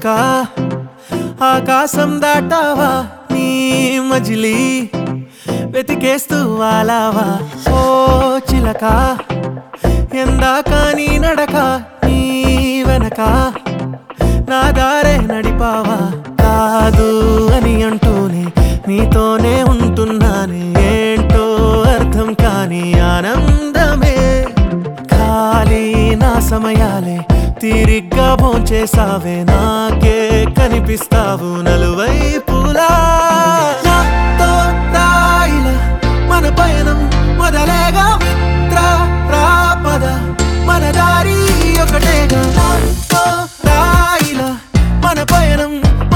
ఆకాశం దాటావా నీ మజిలీ వెతికేస్తూ వాలావా ఓ చిలక ఎందాక నీ నడక నీ వెనక నా దారే నడిపావా కాదు అని అంటూనే నీతోనే ఉంటున్నానే ఏంటో అర్థం కాని ఆనందమే ఖాళీ నా సమయాలే తీరిగ్గా భోంచేసావే నాకే కనిపిస్తావు నలువైపులా నాతో రాయిలా మన పయనం మొదలేగా మిత్ర రాపద మన దారి ఒకటేగా నాతో రాయిలా మన పయనం